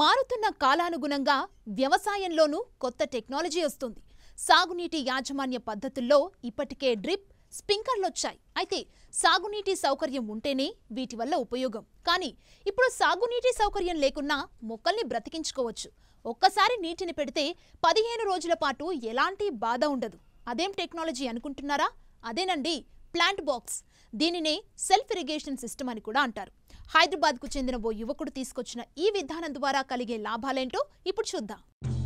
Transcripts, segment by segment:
మారుతున్న కాలానుగుణంగా వ్యవసాయంలోనూ కొత్త టెక్నాలజీ వస్తుంది సాగునీటి యాజమాన్య పద్ధతుల్లో ఇప్పటికే డ్రిప్ స్ప్రింకర్లొచ్చాయి అయితే సాగునీటి సౌకర్యం ఉంటేనే వీటి వల్ల ఉపయోగం కానీ ఇప్పుడు సాగునీటి సౌకర్యం లేకున్నా మొక్కల్ని బ్రతికించుకోవచ్చు ఒక్కసారి నీటిని పెడితే పదిహేను రోజుల పాటు ఎలాంటి బాధ ఉండదు అదేం టెక్నాలజీ అనుకుంటున్నారా అదేనండి ప్లాంట్ బాక్స్ దీనినే సెల్ఫ్ ఇరిగేషన్ సిస్టమ్ అని కూడా అంటారు హైదరాబాద్కు చెందిన ఓ యువకుడు తీసుకొచ్చిన ఈ విధానం ద్వారా కలిగే లాభాలేంటో ఇప్పుడు చూద్దాం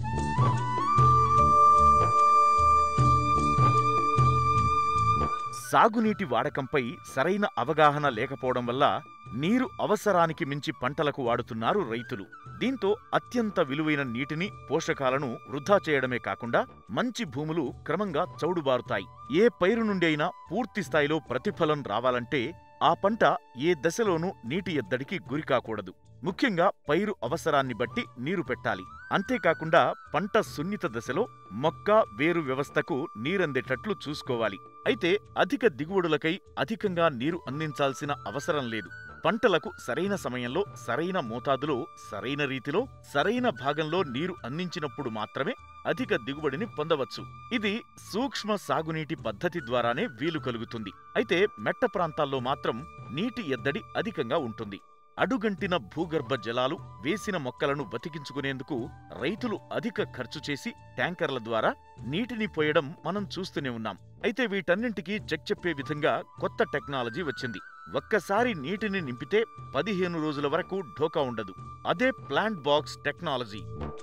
సాగునీటి వాడకంపై సరైన అవగాహన లేకపోవడం వల్ల నీరు అవసరానికి మించి పంటలకు వాడుతున్నారు రైతులు దీంతో అత్యంత విలువైన నీటిని పోషకాలను వృధా చేయడమే కాకుండా మంచి భూములు క్రమంగా చౌడుబారుతాయి ఏ పైరు నుండి అయినా పూర్తి స్థాయిలో ప్రతిఫలం రావాలంటే ఆ పంట ఏ దశలోనూ నీటి ఎద్దడికి గురికాకూడదు ముఖ్యంగా పైరు అవసరాన్ని బట్టి నీరు పెట్టాలి అంతేకాకుండా పంట సున్నిత దశలో మొక్క వేరు వ్యవస్థకు నీరందేటట్లు చూసుకోవాలి అయితే అధిక దిగుబడులకై అధికంగా నీరు అందించాల్సిన అవసరం లేదు పంటలకు సరైన సమయంలో సరైన మోతాదులో సరైన రీతిలో సరైన భాగంలో నీరు అందించినప్పుడు మాత్రమే అధిక దిగుబడిని పొందవచ్చు ఇది సూక్ష్మ సాగునీటి పద్ధతి ద్వారానే వీలు కలుగుతుంది అయితే మెట్ట ప్రాంతాల్లో మాత్రం నీటి ఎద్దడి అధికంగా ఉంటుంది అడుగంటిన భూగర్భ జలాలు వేసిన మొక్కలను బతికించుకునేందుకు రైతులు అధిక ఖర్చు చేసి ట్యాంకర్ల ద్వారా నీటిని పోయడం మనం చూస్తూనే ఉన్నాం అయితే వీటన్నింటికీ చెక్ చెప్పే విధంగా కొత్త టెక్నాలజీ వచ్చింది ఒక్కసారి నీటిని నింపితే పదిహేను రోజుల వరకు ఢోకా ఉండదు అదే ప్లాంట్ బాక్స్ టెక్నాలజీ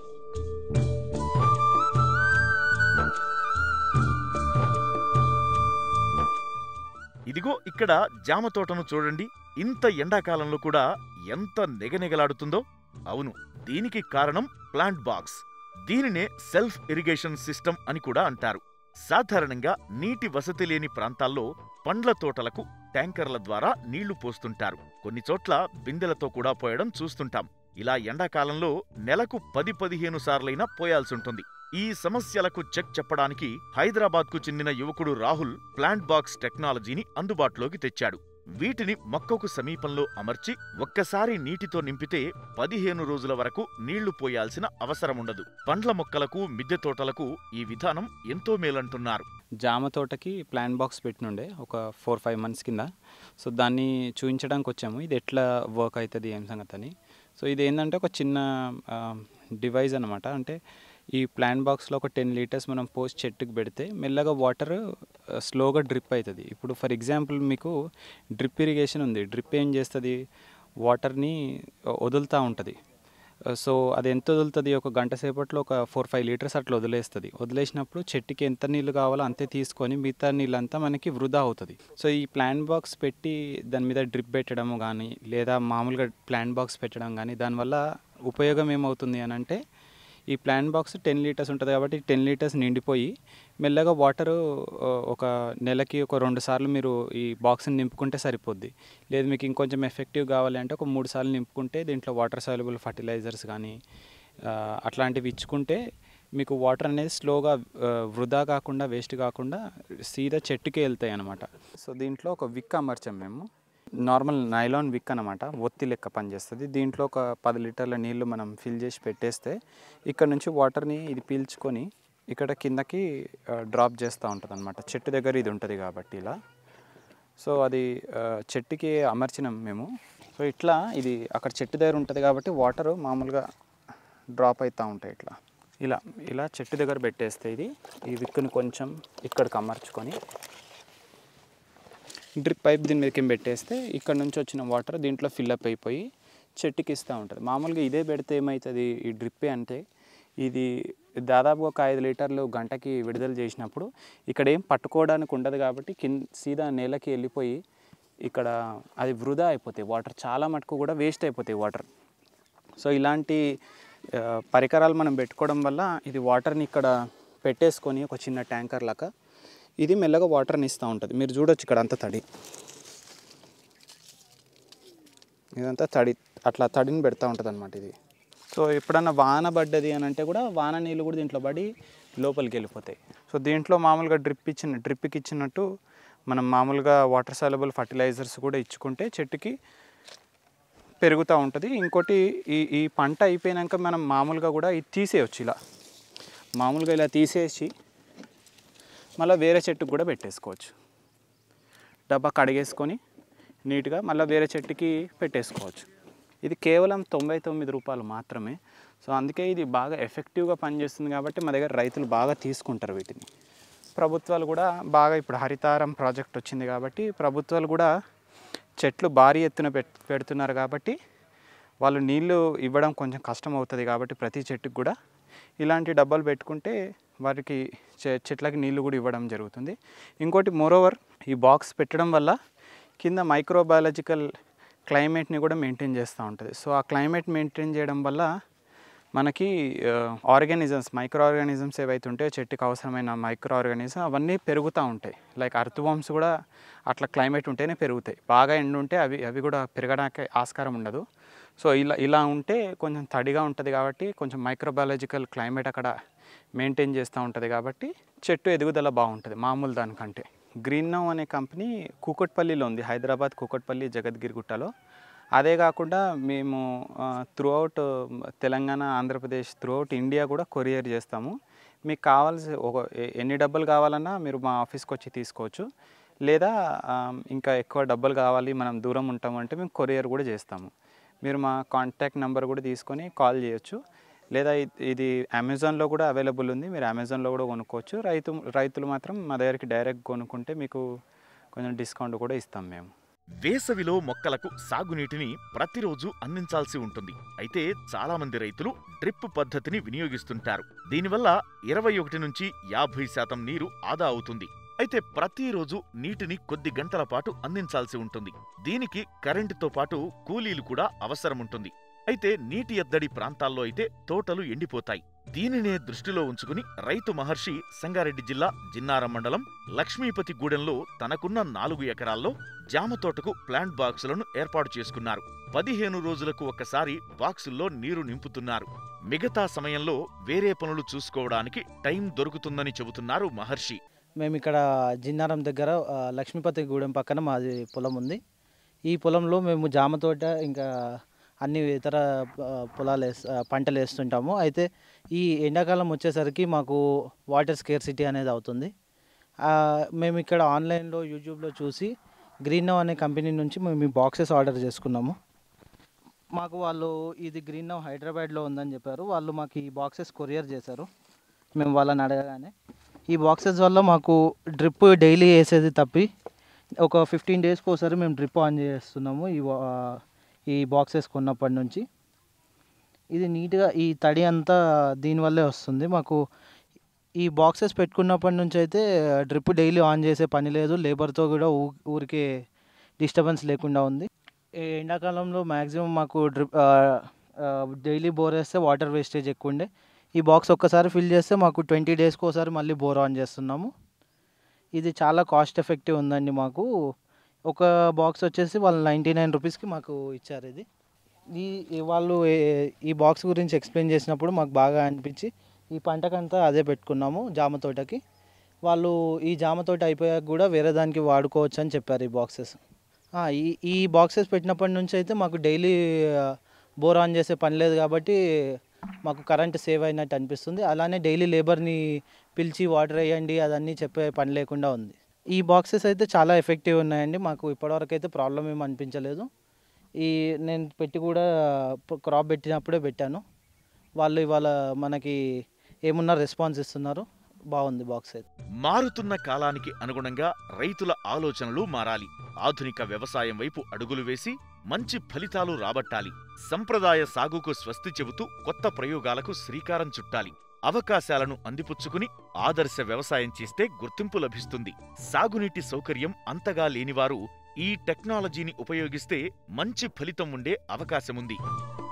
ఇదిగో ఇక్కడ జామ తోటను చూడండి ఇంత ఎండాకాలంలో కూడా ఎంత నెగనెగలాడుతుందో అవును దీనికి కారణం ప్లాంట్ బాక్స్ దీనినే సెల్ఫ్ ఇరిగేషన్ సిస్టమ్ అని కూడా అంటారు సాధారణంగా నీటి వసతి లేని ప్రాంతాల్లో పండ్ల తోటలకు ట్యాంకర్ల ద్వారా నీళ్లు పోస్తుంటారు కొన్ని చోట్ల బిందెలతో కూడా పోయడం చూస్తుంటాం ఇలా ఎండాకాలంలో నెలకు పది పదిహేను సార్లైనా పోయాల్సుంటుంది ఈ సమస్యలకు చెక్ చెప్పడానికి హైదరాబాద్కు చెందిన యువకుడు రాహుల్ ప్లాంట్ బాక్స్ టెక్నాలజీని అందుబాటులోకి తెచ్చాడు వీటిని మొక్కకు సమీపంలో అమర్చి ఒక్కసారి నీటితో నింపితే పదిహేను రోజుల వరకు నీళ్లు పోయాల్సిన అవసరముండదు పండ్ల మొక్కలకు మిద్దె తోటలకు ఈ విధానం ఎంతో మేలంటున్నారు జామ తోటకి ప్లాన్ బాక్స్ పెట్టినుండే ఒక ఫోర్ ఫైవ్ మంత్స్ కింద సో దాన్ని చూపించడానికి వచ్చాము ఇది ఎట్లా వర్క్ అవుతుంది ఏం సంగతి అని సో ఇది ఏంటంటే ఒక చిన్న డివైస్ అనమాట అంటే ఈ ప్లాన్ బాక్స్లో ఒక టెన్ లీటర్స్ మనం పోస్ట్ చెట్టుకి పెడితే మెల్లగా వాటర్ స్లోగా డ్రిప్ అవుతుంది ఇప్పుడు ఫర్ ఎగ్జాంపుల్ మీకు డ్రిప్ ఇరిగేషన్ ఉంది డ్రిప్ ఏం చేస్తుంది వాటర్ని వదులుతూ ఉంటుంది సో అది ఎంత వదులుతుంది ఒక గంట సేపట్లో ఒక ఫోర్ ఫైవ్ లీటర్స్ అట్లా వదిలేస్తుంది వదిలేసినప్పుడు చెట్టుకి ఎంత నీళ్ళు కావాలో అంతే తీసుకొని మిగతా నీళ్ళంతా మనకి వృధా అవుతుంది సో ఈ ప్లాన్ బాక్స్ పెట్టి దాని మీద డ్రిప్ పెట్టడం కానీ లేదా మామూలుగా ప్లాన్ బాక్స్ పెట్టడం కానీ దానివల్ల ఉపయోగం ఏమవుతుంది అని అంటే ఈ ప్లాన్ బాక్స్ టెన్ లీటర్స్ ఉంటుంది కాబట్టి టెన్ లీటర్స్ నిండిపోయి మెల్లగా వాటర్ ఒక నెలకి ఒక రెండు సార్లు మీరు ఈ బాక్స్ని నింపుకుంటే సరిపోద్ది లేదు మీకు ఇంకొంచెం ఎఫెక్టివ్ కావాలి అంటే ఒక మూడు సార్లు నింపుకుంటే దీంట్లో వాటర్ సాల్యుబుల్ ఫర్టిలైజర్స్ కానీ అట్లాంటివి ఇచ్చుకుంటే మీకు వాటర్ అనేది స్లోగా వృధా కాకుండా వేస్ట్ కాకుండా సీదా చెట్టుకే వెళ్తాయి అనమాట సో దీంట్లో ఒక విక్ అమర్చాం మేము నార్మల్ నైలాన్ విక్ అనమాట ఒత్తి లెక్క పనిచేస్తుంది దీంట్లో ఒక పది లీటర్ల నీళ్లు మనం ఫిల్ చేసి పెట్టేస్తే ఇక్కడ నుంచి వాటర్ని ఇది పీల్చుకొని ఇక్కడ కిందకి డ్రాప్ చేస్తూ ఉంటుంది అనమాట చెట్టు దగ్గర ఇది ఉంటుంది కాబట్టి ఇలా సో అది చెట్టుకి అమర్చినాం మేము సో ఇట్లా ఇది అక్కడ చెట్టు దగ్గర ఉంటుంది కాబట్టి వాటర్ మామూలుగా డ్రాప్ అవుతూ ఉంటాయి ఇట్లా ఇలా ఇలా చెట్టు దగ్గర పెట్టేస్తే ఇది ఈ విక్కుని కొంచెం ఇక్కడికి అమర్చుకొని డ్రిప్ పైప్ దీని మీదకి పెట్టేస్తే ఇక్కడ నుంచి వచ్చిన వాటర్ దీంట్లో ఫిల్అప్ అయిపోయి చెట్టుకి ఇస్తూ ఉంటుంది మామూలుగా ఇదే పెడితే ఏమవుతుంది ఈ డ్రిప్పే అంటే ఇది దాదాపు ఒక ఐదు లీటర్లు గంటకి విడుదల చేసినప్పుడు ఇక్కడ ఏం పట్టుకోవడానికి ఉండదు కాబట్టి కింద సీదా నేలకి వెళ్ళిపోయి ఇక్కడ అది వృధా అయిపోతాయి వాటర్ చాలా మటుకు కూడా వేస్ట్ అయిపోతాయి వాటర్ సో ఇలాంటి పరికరాలు మనం పెట్టుకోవడం వల్ల ఇది వాటర్ని ఇక్కడ పెట్టేసుకొని ఒక చిన్న ట్యాంకర్ లాగా ఇది మెల్లగా వాటర్ని ఇస్తూ ఉంటుంది మీరు చూడొచ్చు ఇక్కడ అంతా తడి ఇదంతా తడి అట్లా తడిని పెడతా ఉంటుంది అనమాట ఇది సో ఎప్పుడన్నా వాన పడ్డది అని అంటే కూడా వాన నీళ్ళు కూడా దీంట్లో పడి లోపలికి వెళ్ళిపోతాయి సో దీంట్లో మామూలుగా డ్రిప్ ఇచ్చిన డ్రిప్కి ఇచ్చినట్టు మనం మామూలుగా వాటర్ సాలబుల్ ఫర్టిలైజర్స్ కూడా ఇచ్చుకుంటే చెట్టుకి పెరుగుతూ ఉంటుంది ఇంకోటి ఈ ఈ పంట అయిపోయినాక మనం మామూలుగా కూడా ఇది తీసేయచ్చు ఇలా మామూలుగా ఇలా తీసేసి మళ్ళీ వేరే చెట్టుకు కూడా పెట్టేసుకోవచ్చు డబ్బా కడిగేసుకొని నీట్గా మళ్ళీ వేరే చెట్టుకి పెట్టేసుకోవచ్చు ఇది కేవలం తొంభై తొమ్మిది రూపాయలు మాత్రమే సో అందుకే ఇది బాగా ఎఫెక్టివ్గా పనిచేస్తుంది కాబట్టి మా దగ్గర రైతులు బాగా తీసుకుంటారు వీటిని ప్రభుత్వాలు కూడా బాగా ఇప్పుడు హరితారం ప్రాజెక్ట్ వచ్చింది కాబట్టి ప్రభుత్వాలు కూడా చెట్లు భారీ ఎత్తున పెట్ పెడుతున్నారు కాబట్టి వాళ్ళు నీళ్లు ఇవ్వడం కొంచెం కష్టం అవుతుంది కాబట్టి ప్రతి చెట్టుకు కూడా ఇలాంటి డబ్బాలు పెట్టుకుంటే వారికి చె- చెట్లకి నీళ్లు కూడా ఇవ్వడం జరుగుతుంది ఇంకోటి మోరోవర్ ఈ బాక్స్ పెట్టడం వల్ల కింద మైక్రోబయాలజికల్ క్లైమేట్ని కూడా మెయింటైన్ చేస్తూ ఉంటుంది సో ఆ క్లైమేట్ మెయింటైన్ చేయడం వల్ల మనకి ఆర్గానిజమ్స్ మైక్రో ఆర్గానిజమ్స్ ఏవైతే ఉంటాయో చెట్టుకి అవసరమైన మైక్రో ఆర్గానిజం అవన్నీ పెరుగుతూ ఉంటాయి లైక్ అర్త్వామ్స్ కూడా అట్లా క్లైమేట్ ఉంటేనే పెరుగుతాయి బాగా ఎండ ఉంటే అవి అవి కూడా పెరగడానికి ఆస్కారం ఉండదు సో ఇలా ఇలా ఉంటే కొంచెం తడిగా ఉంటుంది కాబట్టి కొంచెం మైక్రోబయాలజికల్ క్లైమేట్ అక్కడ మెయింటైన్ చేస్తూ ఉంటుంది కాబట్టి చెట్టు ఎదుగుదల బాగుంటుంది మామూలు దానికంటే గ్రీన్ నౌ అనే కంపెనీ కూకట్పల్లిలో ఉంది హైదరాబాద్ కూకట్పల్లి జగద్గిరిగుట్టలో అదే కాకుండా మేము throughout Telangana Andhra Pradesh throughout India కూడా కొరియర్ చేస్తాము మీకు కావాల్సి ఒక ఎ- ఎన్ని డబ్బులు కావాలన్నా మీరు మా ఆఫీస్కి వచ్చి తీసుకోవచ్చు లేదా ఆ, ఇంకా ఎక్కువ డబ్బులు కావాలి మనం దూరం ఉంటాము అంటే మేము కొరియర్ కూడా చేస్తాము మీరు మా కాంటాక్ట్ నెంబర్ కూడా తీసుకొని కాల్ చేయొచ్చు లేదా ఇ- ఇది అమెజాన్లో కూడా అవైలబుల్ ఉంది మీరు అమెజాన్లో కూడా కొనుక్కోవచ్చు రైతు రైతులు మాత్రం మా దగ్గరికి డైరెక్ట్ కొనుక్కుంటే మీకు కొంచెం డిస్కౌంట్ కూడా ఇస్తాం మేము వేసవిలో మొక్కలకు సాగునీటిని ప్రతిరోజు అందించాల్సి ఉంటుంది అయితే చాలా మంది రైతులు డ్రిప్ పద్ధతిని వినియోగిస్తుంటారు దీనివల్ల ఇరవై ఒకటి నుంచి యాభై శాతం నీరు ఆదా అవుతుంది అయితే ప్రతిరోజు నీటిని కొద్ది గంటల పాటు అందించాల్సి ఉంటుంది దీనికి కరెంటుతో పాటు కూలీలు కూడా అవసరముంటుంది అయితే నీటి ఎద్దడి ప్రాంతాల్లో అయితే తోటలు ఎండిపోతాయి దీనినే దృష్టిలో ఉంచుకుని రైతు మహర్షి సంగారెడ్డి జిల్లా జిన్నారం మండలం లక్ష్మీపతి గూడెంలో తనకున్న నాలుగు ఎకరాల్లో జామ తోటకు ప్లాంట్ బాక్సులను ఏర్పాటు చేసుకున్నారు పదిహేను రోజులకు ఒక్కసారి బాక్సుల్లో నీరు నింపుతున్నారు మిగతా సమయంలో వేరే పనులు చూసుకోవడానికి టైం దొరుకుతుందని చెబుతున్నారు మహర్షి మేము ఇక్కడ జిన్నారం దగ్గర ఆ, లక్ష్మీపతి గూడెం పక్కన మాది పొలం ఉంది ఈ పొలంలో మేము జామ తోట ఇంకా అన్ని ఇతర ఆ, పొలాలు వేస్ ఆ, పంటలు వేస్తుంటాము అయితే ఈ ఎండాకాలం వచ్చేసరికి మాకు వాటర్ స్కేర్సిటీ అనేది అవుతుంది ఆ, మేము ఇక్కడ ఆన్లైన్లో యూట్యూబ్లో చూసి గ్రీన్ నవ్ అనే కంపెనీ నుంచి మేము ఈ బాక్సెస్ ఆర్డర్ చేసుకున్నాము మాకు వాళ్ళు ఇది గ్రీన్ నవ్ హైదరాబాద్లో ఉందని చెప్పారు వాళ్ళు మాకు ఈ బాక్సెస్ కొరియర్ చేశారు మేము వాళ్ళని అడగగానే ఈ బాక్సెస్ వల్ల మాకు డ్రిప్ డైలీ వేసేది తప్పి ఒక ఫిఫ్టీన్ డేస్కి ఒకసారి మేము డ్రిప్ ఆన్ చేస్తున్నాము ఈ వా- ఈ బాక్సెస్ కొన్నప్పటి నుంచి ఇది నీట్గా ఈ తడి అంతా దీనివల్లే వస్తుంది మాకు ఈ బాక్సెస్ పెట్టుకున్నప్పటి నుంచి అయితే డ్రిప్ డైలీ ఆన్ చేసే పని లేదు లేబర్తో కూడా ఊ ఊరికే డిస్టర్బెన్స్ లేకుండా ఉంది ఈ ఎండాకాలంలో మ్యాక్సిమం మాకు డ్రిప్ డైలీ బోర్ వేస్తే వాటర్ వేస్టేజ్ ఎక్కువ ఉండే ఈ బాక్స్ ఒక్కసారి ఫిల్ చేస్తే మాకు ట్వంటీ డేస్కి ఒకసారి మళ్ళీ బోర్ ఆన్ చేస్తున్నాము ఇది చాలా కాస్ట్ ఎఫెక్టివ్ ఉందండి మాకు ఒక బాక్స్ వచ్చేసి వాళ్ళు నైంటీ నైన్ రూపీస్కి మాకు ఇచ్చారు ఇది ఈ ఈ వాళ్ళు ఏ- ఈ బాక్స్ గురించి ఎక్స్ప్లెయిన్ చేసినప్పుడు మాకు బాగా అనిపించి ఈ పంటకంతా అదే పెట్టుకున్నాము జామ తోటకి వాళ్ళు ఈ జామ తోట అయిపోయాక కూడా వేరే దానికి వాడుకోవచ్చు అని చెప్పారు ఈ బాక్సెస్ ఈ ఈ బాక్సెస్ పెట్టినప్పటి నుంచి అయితే మాకు డైలీ బోర్ ఆన్ చేసే పని లేదు కాబట్టి మాకు కరెంట్ సేవ్ అయినట్టు అనిపిస్తుంది అలానే డైలీ లేబర్ని పిలిచి వాటర్ వేయండి అదన్నీ చెప్పే పని లేకుండా ఉంది ఈ బాక్సెస్ అయితే చాలా ఎఫెక్టివ్ ఉన్నాయండి మాకు ఇప్పటివరకు అయితే ప్రాబ్లం ఏమి అనిపించలేదు ఈ నేను పెట్టి కూడా క్రాప్ పెట్టినప్పుడే పెట్టాను వాళ్ళు ఇవాళ మనకి ఏమున్నా రెస్పాన్స్ ఇస్తున్నారు బాగుంది బాక్స్ అయితే మారుతున్న కాలానికి అనుగుణంగా రైతుల ఆలోచనలు మారాలి ఆధునిక వ్యవసాయం వైపు అడుగులు వేసి మంచి ఫలితాలు రాబట్టాలి సంప్రదాయ సాగుకు స్వస్తి చెబుతూ కొత్త ప్రయోగాలకు శ్రీకారం చుట్టాలి అవకాశాలను అందిపుచ్చుకుని ఆదర్శ వ్యవసాయం చేస్తే గుర్తింపు లభిస్తుంది సాగునీటి సౌకర్యం అంతగా లేనివారు ఈ టెక్నాలజీని ఉపయోగిస్తే మంచి ఫలితం ఉండే అవకాశముంది